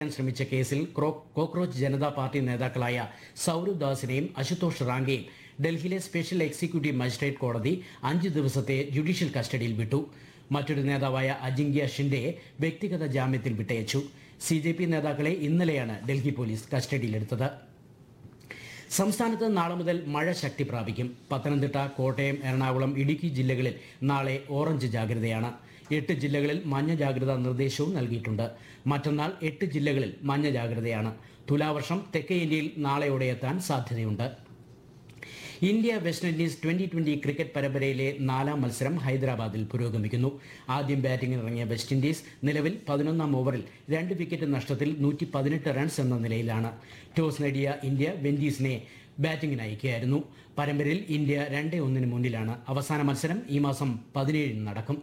ചെയ്യാൻ ശ്രമിച്ച കേസിൽ ക്രോ- കോക്രോച്ച് ജനതാ പാർട്ടി നേതാക്കളായ സൗരവ് ദാസിനെയും അശുതോഷ് റാങ്കെയും ഡൽഹിയിലെ സ്പെഷ്യൽ എക്സിക്യൂട്ടീവ് മജിസ്ട്രേറ്റ് കോടതി അഞ്ച് ദിവസത്തെ ജുഡീഷ്യൽ കസ്റ്റഡിയിൽ വിട്ടു മറ്റൊരു നേതാവായ അജിങ്ക്യ ഷിൻഡെയെ വ്യക്തിഗത ജാമ്യത്തിൽ വിട്ടയച്ചു സി ജെ പി നേതാക്കളെ ഇന്നലെയാണ് ഡൽഹി പോലീസ് കസ്റ്റഡിയിലെടുത്തത് സംസ്ഥാനത്ത് നാളെ മുതൽ മഴ ശക്തി പ്രാപിക്കും പത്തനംതിട്ട കോട്ടയം എറണാകുളം ഇടുക്കി ജില്ലകളിൽ നാളെ ഓറഞ്ച് ജാഗ്രതയാണ് എട്ട് ജില്ലകളിൽ മഞ്ഞ ജാഗ്രതാ നിർദ്ദേശവും നൽകിയിട്ടുണ്ട് മറ്റന്നാൾ എട്ട് ജില്ലകളിൽ മഞ്ഞ ജാഗ്രതയാണ് തുലാവർഷം തെക്കേ ഇന്ത്യയിൽ നാളെയോടെ എത്താൻ സാധ്യതയുണ്ട് India West Indies twenty twenty cricket പരമ്പരയിലെ നാലാം മത്സരം ഹൈദരാബാദിൽ പുരോഗമിക്കുന്നു ആദ്യം ബാറ്റിംഗിന് ഇറങ്ങിയ വെസ്റ്റ് ഇൻഡീസ് നിലവിൽ പതിനൊന്നാം ഓവറിൽ രണ്ട് വിക്കറ്റ് നഷ്ടത്തിൽ നൂറ്റി പതിനെട്ട് റൺസ് എന്ന നിലയിലാണ് ടോസ് നേടിയ ഇന്ത്യ വെൻഡീസിനെ ബാറ്റിംഗിന് അയക്കുകയായിരുന്നു പരമ്പരയിൽ ഇന്ത്യ രണ്ട് ഒന്നിന് മുന്നിലാണ് അവസാന മത്സരം ഈ മാസം പതിനേഴിന് നടക്കും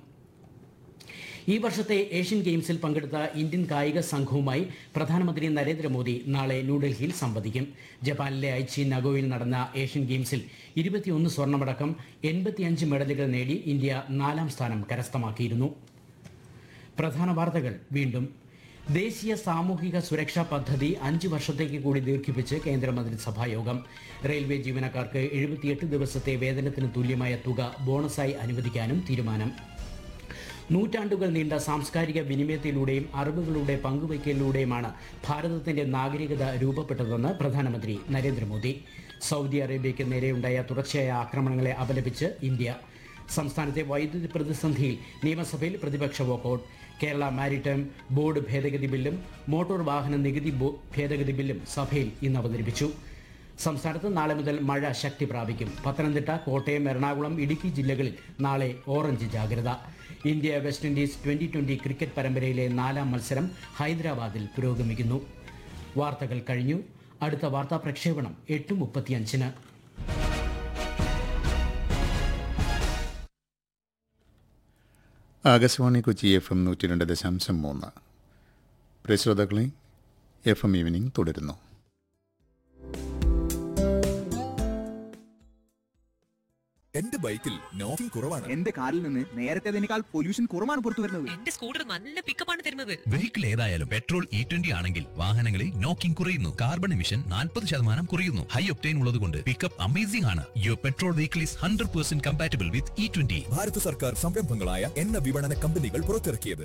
ഈ വർഷത്തെ ഏഷ്യൻ ഗെയിംസിൽ പങ്കെടുത്ത ഇന്ത്യൻ കായിക സംഘവുമായി പ്രധാനമന്ത്രി നരേന്ദ്രമോദി നാളെ ന്യൂഡൽഹിയിൽ സംവദിക്കും ജപ്പാനിലെ ഐച്ചി നഗോയിൽ നടന്ന ഏഷ്യൻ ഗെയിംസിൽ ഇരുപത്തിയൊന്ന് സ്വർണ്ണമടക്കം എൺപത്തിയഞ്ച് മെഡലുകൾ നേടി ഇന്ത്യ നാലാം സ്ഥാനം കരസ്ഥമാക്കിയിരുന്നു പ്രധാന വാർത്തകൾ വീണ്ടും ദേശീയ സാമൂഹിക സുരക്ഷാ പദ്ധതി അഞ്ച് വർഷത്തേക്ക് കൂടി ദീർഘിപ്പിച്ച് കേന്ദ്രമന്ത്രിസഭാ യോഗം റെയിൽവേ ജീവനക്കാർക്ക് എഴുപത്തിയെട്ട് ദിവസത്തെ വേതനത്തിന് തുല്യമായ തുക ബോണസായി അനുവദിക്കാനും തീരുമാനം നൂറ്റാണ്ടുകൾ നീണ്ട സാംസ്കാരിക വിനിമയത്തിലൂടെയും അറിവുകളുടെ പങ്കുവയ്ക്കലിലൂടെയുമാണ് ഭാരതത്തിന്റെ നാഗരികത രൂപപ്പെട്ടതെന്ന് പ്രധാനമന്ത്രി നരേന്ദ്രമോദി സൗദി അറേബ്യയ്ക്ക് നേരെയുണ്ടായ തുടർച്ചയായ ആക്രമണങ്ങളെ അപലപിച്ച് ഇന്ത്യ സംസ്ഥാനത്തെ വൈദ്യുതി പ്രതിസന്ധിയിൽ നിയമസഭയിൽ പ്രതിപക്ഷ വോക്കൌട്ട് കേരള മാരിടൈം ബോർഡ് ഭേദഗതി ബില്ലും മോട്ടോർ വാഹന നികുതി ബോ- ഭേദഗതി ബില്ലും സഭയിൽ ഇന്ന് അവതരിപ്പിച്ചു സംസ്ഥാനത്ത് നാളെ മുതൽ മഴ ശക്തി പ്രാപിക്കും പത്തനംതിട്ട കോട്ടയം എറണാകുളം ഇടുക്കി ജില്ലകളിൽ നാളെ ഓറഞ്ച് ജാഗ്രത India West Indies twenty twenty cricket പരമ്പരയിലെ നാലാം മത്സരം ഹൈദരാബാദിൽ പുരോഗമിക്കുന്നു വാർത്തകൾ കഴിഞ്ഞു അടുത്ത വാർത്താ പ്രക്ഷേപണം എട്ട് മുപ്പത്തിയഞ്ചിന് ആകാശവാണി കൊച്ചി എഫ് എം നൂറ്റി രണ്ട് ദശാംശം മൂന്ന് പ്രിയ ശ്രോതാക്കളെ എഫ് എം ഈവനിംഗ് തുടരുന്നു എന്റെ ബൈക്കിൽ നോക്കിംഗ് കുറവാണ് എന്റെ കാറിൽ നിന്ന് നേരത്തേതിനേക്കാൾ പൊല്യൂഷൻ കുറവാണ് പുറത്തു വരുന്നത് എന്റെ സ്കൂട്ടർ നല്ല പിക്കപ്പാണ് തരുന്നത് വെഹിക്കിൾ ഏതായാലും പെട്രോൾ ഇ ട്വന്റി ആണെങ്കിൽ വാഹനങ്ങളിൽ നോക്കിംഗ് കുറയുന്നു കാർബൺ എമിഷൻ നാൽപ്പത് ശതമാനം കുറയുന്നു ഹൈ ഒപ്റ്റൈൻ ഉള്ളതുകൊണ്ട് പിക്കപ്പ് അമേസിംഗ് ആണ് your petrol vehicle is hundred percent compatible with E twenty ഭാരത സർക്കാർ സംരംഭങ്ങളായ എണ്ണ വിപണന കമ്പനികൾ പുറത്തിറക്കിയത്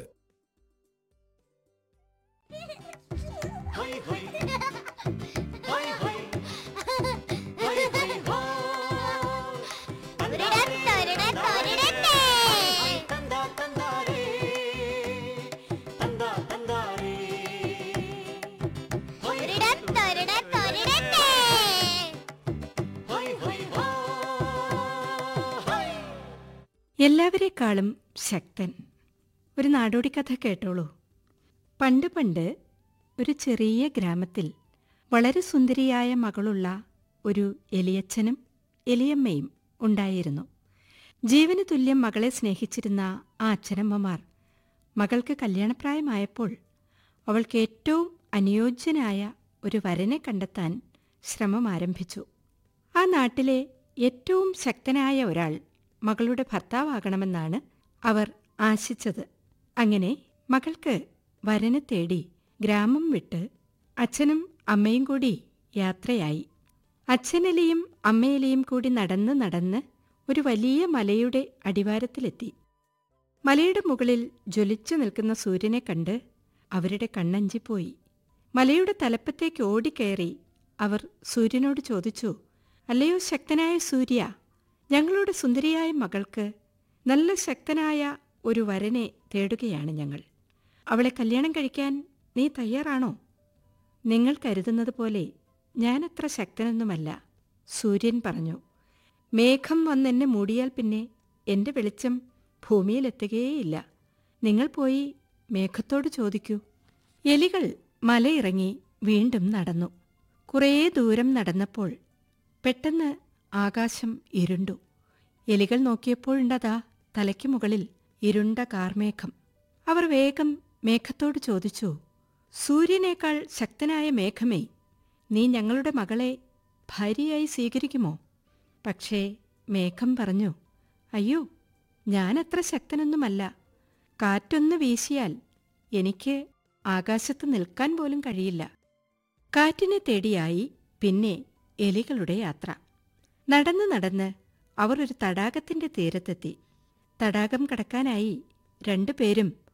എല്ലാവരെക്കാളും ശക്തൻ ഒരു നാടോടി കഥ കേട്ടോളൂ പണ്ട് പണ്ട് ഒരു ചെറിയ ഗ്രാമത്തിൽ വളരെ സുന്ദരിയായ മകളുള്ള ഒരു എലിയച്ഛനും എലിയമ്മയും ഉണ്ടായിരുന്നു ജീവന് തുല്യം മകളെ സ്നേഹിച്ചിരുന്ന ആ അച്ഛനമ്മമാർ മകൾക്ക് കല്യാണപ്രായമായപ്പോൾ അവൾക്ക് ഏറ്റവും അനുയോജ്യനായ ഒരു വരനെ കണ്ടെത്താൻ ശ്രമം ആരംഭിച്ചു ആ നാട്ടിലെ ഏറ്റവും ശക്തനായ ഒരാൾ മകളുടെ ഭർത്താവാകണമെന്നാണ് അവർ ആശിച്ചത് അങ്ങനെ മകൾക്ക് വരനെ തേടി ഗ്രാമം വിട്ട് അച്ഛനും അമ്മയും കൂടി യാത്രയായി അച്ഛനെലിയും അമ്മയിലെയും കൂടി നടന്ന് നടന്ന് ഒരു വലിയ മലയുടെ അടിവാരത്തിലെത്തി മലയുടെ മുകളിൽ ജ്വലിച്ചു നിൽക്കുന്ന സൂര്യനെ കണ്ട് അവരുടെ കണ്ണഞ്ചിപ്പോയി മലയുടെ തലപ്പത്തേക്ക് ഓടിക്കയറി അവർ സൂര്യനോട് ചോദിച്ചു അല്ലയോ ശക്തനായ സൂര്യ ഞങ്ങളുടെ സുന്ദരിയായ മകൾക്ക് നല്ല ശക്തനായ ഒരു വരനെ തേടുകയാണ് ഞങ്ങൾ അവളെ കല്യാണം കഴിക്കാൻ നീ തയ്യാറാണോ നിങ്ങൾ കരുതുന്നത് പോലെ ഞാനത്ര ശക്തനൊന്നുമല്ല സൂര്യൻ പറഞ്ഞു മേഘം വന്നെന്നെ മൂടിയാൽ പിന്നെ എന്റെ വെളിച്ചം ഭൂമിയിലെത്തുകയേയില്ല നിങ്ങൾ പോയി മേഘത്തോട് ചോദിക്കൂ എലികൾ മലയിറങ്ങി വീണ്ടും നടന്നു കുറേ ദൂരം നടന്നപ്പോൾ പെട്ടെന്ന് ആകാശം ഇരുണ്ടു എലികൾ നോക്കിയപ്പോഴുണ്ടതാ തലയ്ക്ക് മുകളിൽ ഇരുണ്ട കാർമേഘം അവർ വേഗം മേഘത്തോട് ചോദിച്ചു സൂര്യനേക്കാൾ ശക്തനായ മേഘമേ നീ ഞങ്ങളുടെ മകളെ ഭാര്യയായി സ്വീകരിക്കുമോ പക്ഷേ മേഘം പറഞ്ഞു അയ്യോ ഞാനത്ര ശക്തനൊന്നുമല്ല കാറ്റൊന്ന് വീശിയാൽ എനിക്ക് ആകാശത്ത് നിൽക്കാൻ പോലും കഴിയില്ല കാറ്റിനെ തേടിയായി പിന്നെ എലികളുടെ യാത്ര നടന്ന് നടന്ന് അവർ ഒരു തടാകത്തിന്റെ തീരത്തെത്തി തടാകം കടക്കാനായി രണ്ടുപേരും